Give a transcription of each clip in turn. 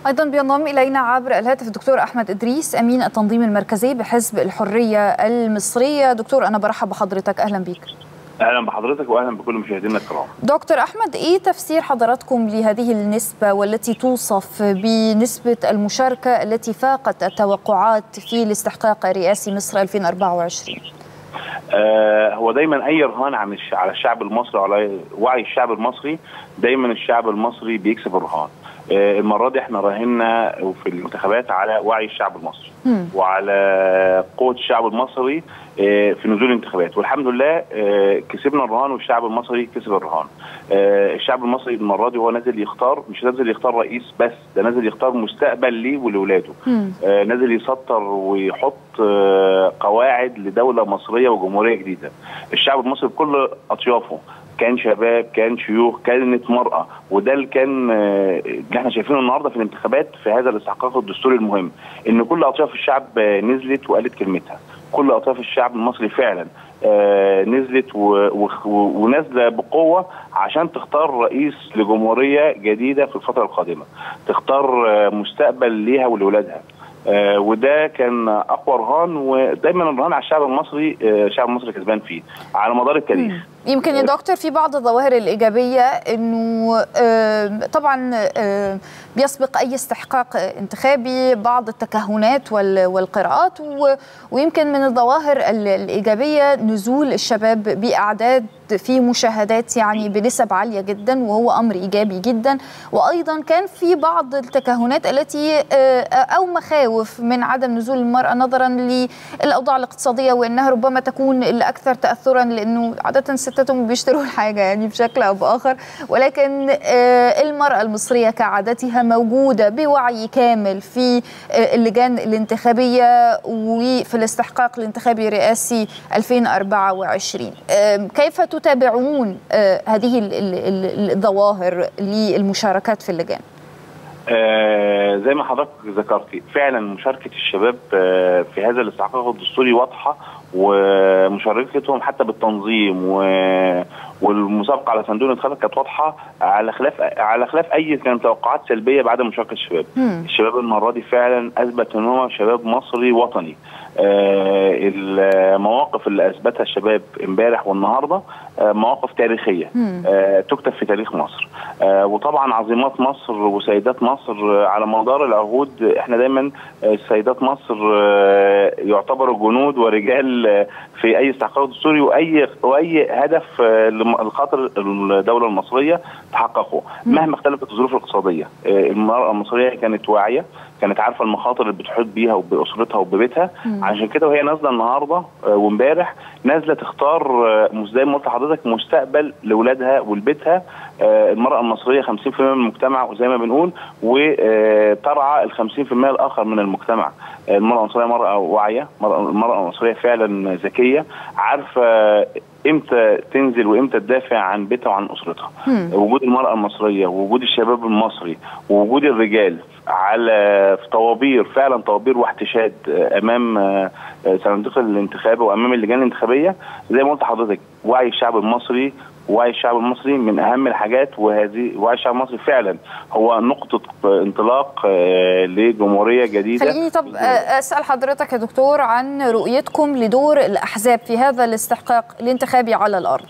ايضا بينضم الينا عبر الهاتف الدكتور احمد ادريس امين التنظيم المركزي بحزب الحريه المصريه دكتور انا برحب بحضرتك اهلا بيك اهلا بحضرتك واهلا بكل مشاهدينا الكرام. دكتور احمد ايه تفسير حضراتكم لهذه النسبه والتي توصف بنسبه المشاركه التي فاقت التوقعات في الاستحقاق الرئاسي مصر 2024؟ آه هو دايما اي رهان عن الش... على الشعب المصري وعلى وعي الشعب المصري دايما الشعب المصري بيكسب الرهان. آه المره دي احنا راهنا في الانتخابات على وعي الشعب المصري م. وعلى قوه الشعب المصري آه في نزول الانتخابات والحمد لله آه كسبنا الرهان والشعب المصري كسب الرهان. الشعب المصري المره دي هو نازل يختار مش نازل يختار رئيس بس ده نازل يختار مستقبل ليه ولاولاده. نازل يسطر ويحط قواعد لدوله مصريه وجمهوريه جديده. الشعب المصري بكل اطيافه كان شباب كان شيوخ كانت مرأة وده اللي كان اللي احنا شايفينه النهارده في الانتخابات في هذا الاستحقاق الدستوري المهم ان كل اطياف الشعب نزلت وقالت كلمتها كل اطياف الشعب المصري فعلا آه نزلت ونازله بقوه عشان تختار رئيس لجمهوريه جديده في الفتره القادمه تختار آه مستقبل ليها ولولادها آه وده كان اقوى رهان ودايما الرهان على الشعب المصري آه الشعب المصري كسبان فيه على مدار التاريخ يمكن يا دكتور في بعض الظواهر الايجابيه انه آه طبعا آه بيسبق اي استحقاق انتخابي بعض التكهنات والقراءات ويمكن من الظواهر الايجابيه نزول الشباب باعداد في مشاهدات يعني بنسب عاليه جدا وهو امر ايجابي جدا وايضا كان في بعض التكهنات التي او مخاوف من عدم نزول المراه نظرا للاوضاع الاقتصاديه وانها ربما تكون الاكثر تاثرا لانه عاده ستاتهم بيشتروا الحاجه يعني بشكل او باخر ولكن المراه المصريه كعادتها موجوده بوعي كامل في اللجان الانتخابيه وفي الاستحقاق الانتخابي الرئاسي 2024 كيف تتابعون هذه الظواهر للمشاركات في اللجان؟ آه زي ما حضرتك ذكرتي فعلا مشاركه الشباب آه في هذا الاستحقاق الدستوري واضحه ومشاركتهم حتى بالتنظيم و... والمسابقه على صندوق الانتخابات كانت واضحه على خلاف على خلاف اي كانت توقعات سلبيه بعد مشاركه الشباب. مم. الشباب المره دي فعلا اثبت ان هو شباب مصري وطني. آه المواقف اللي اثبتها الشباب امبارح والنهارده آه مواقف تاريخيه آه تكتب في تاريخ مصر. آه وطبعا عظيمات مصر وسيدات مصر على مدار العهود احنا دايما سيدات مصر آه يعتبروا جنود ورجال في اي استحقاق دستوري واي واي هدف لخاطر الدوله المصريه تحققه مهما اختلفت الظروف الاقتصاديه المراه المصريه كانت واعيه كانت عارفه المخاطر اللي بتحيط بيها وباسرتها وببيتها عشان كده وهي نازله النهارده وامبارح نازله تختار زي ما قلت لحضرتك مستقبل لاولادها ولبيتها المراه المصريه 50% من المجتمع وزي ما بنقول وترعى ال 50% الاخر من المجتمع المراه المصريه مراه واعيه المراه المصريه فعلا ذكيه عارفه امتى تنزل وامتى تدافع عن بيتها وعن اسرتها وجود المراه المصريه ووجود الشباب المصري ووجود الرجال على في طوابير فعلا طوابير واحتشاد امام صناديق الانتخاب وامام اللجان الانتخابيه زي ما قلت لحضرتك وعي الشعب المصري وعي الشعب المصري من اهم الحاجات وهذه وعي الشعب المصري فعلا هو نقطه انطلاق لجمهوريه جديده خليني طب اسال حضرتك يا دكتور عن رؤيتكم لدور الاحزاب في هذا الاستحقاق الانتخابي على الارض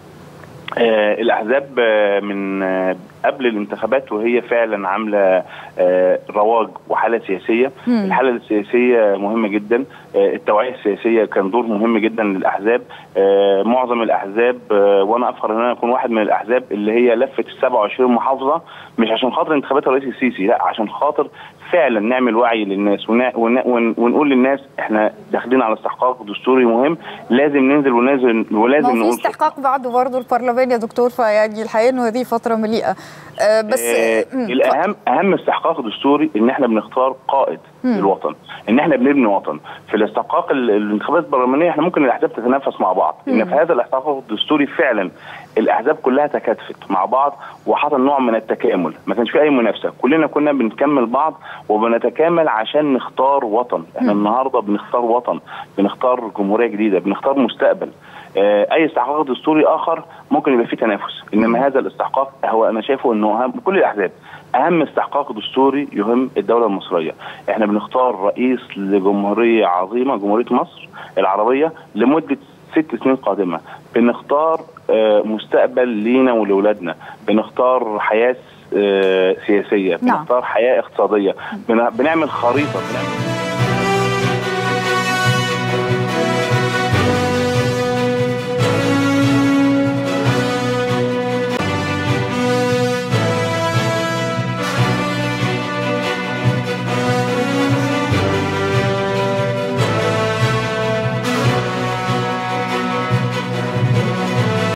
آه الاحزاب آه من آه قبل الانتخابات وهي فعلا عامله رواج وحاله سياسيه مم. الحاله السياسيه مهمه جدا التوعيه السياسيه كان دور مهم جدا للاحزاب معظم الاحزاب وانا افخر ان انا اكون واحد من الاحزاب اللي هي لفت ال 27 محافظه مش عشان خاطر انتخابات الرئيس السيسي لا عشان خاطر فعلا نعمل وعي للناس ونقول للناس احنا داخلين على استحقاق دستوري مهم لازم ننزل وننزل ولازم نقول في استحقاق بعده برضه البرلمان يا دكتور فيعني الحقيقه انه هذه فتره مليئه أه بس آه الاهم اهم استحقاق دستوري ان احنا بنختار قائد مم. للوطن ان احنا بنبني وطن في الاستحقاق الانتخابات البرلمانيه احنا ممكن الاحزاب تتنافس مع بعض مم. ان في هذا الاستحقاق الدستوري فعلا الاحزاب كلها تكاتفت مع بعض وحصل نوع من التكامل ما كانش في اي منافسه كلنا كنا بنكمل بعض وبنتكامل عشان نختار وطن احنا النهارده بنختار وطن بنختار جمهوريه جديده بنختار مستقبل اي استحقاق دستوري اخر ممكن يبقى فيه تنافس انما هذا الاستحقاق هو انا شايفه انه كل الاحزاب اهم استحقاق دستوري يهم الدوله المصريه احنا بنختار رئيس لجمهوريه عظيمه جمهوريه مصر العربيه لمده ست سنين قادمه بنختار آه، مستقبل لينا ولولادنا بنختار حياه آه، سياسيه نعم. بنختار حياه اقتصاديه بن- بنعمل خريطه بنعمل